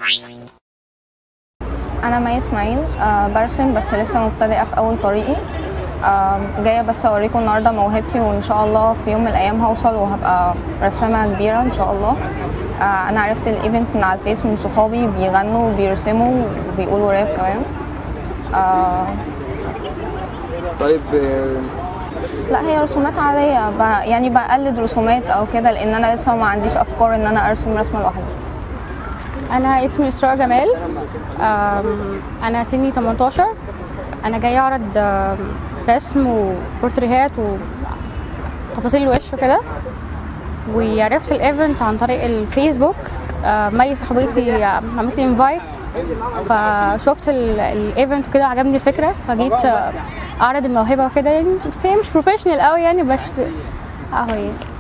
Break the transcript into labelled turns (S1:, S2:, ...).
S1: انا مي اسماعيل آه برسم بس لسه مبتدئه في اول طريقي آه جايه بس اوريكم النهارده موهبتي وان شاء الله في يوم من الايام هوصل وهبقى رسامه كبيره ان شاء الله آه انا عرفت الايفنت من على الفيس من صحابي بيغنوا وبيرسموا وبيقولوا راب كمان آه
S2: طيب آه،
S1: لا هي رسومات عاديه ب- يعني بقلد رسومات او كده لان انا لسه ما عنديش افكار ان انا ارسم رسمه لوحدي
S3: انا اسمي اسراء جمال أم، انا سني 18 انا جايه اعرض أم، رسم وبورتريهات وتفاصيل الوش وكده وعرفت الايفنت عن طريق الفيسبوك أه، مي صاحبتي عملت لي انفايت فشفت ال- الايفنت كده عجبني الفكره فجيت أه، اعرض الموهبه وكده يعني بس هي مش بروفيشنال قوي يعني بس اهو يعني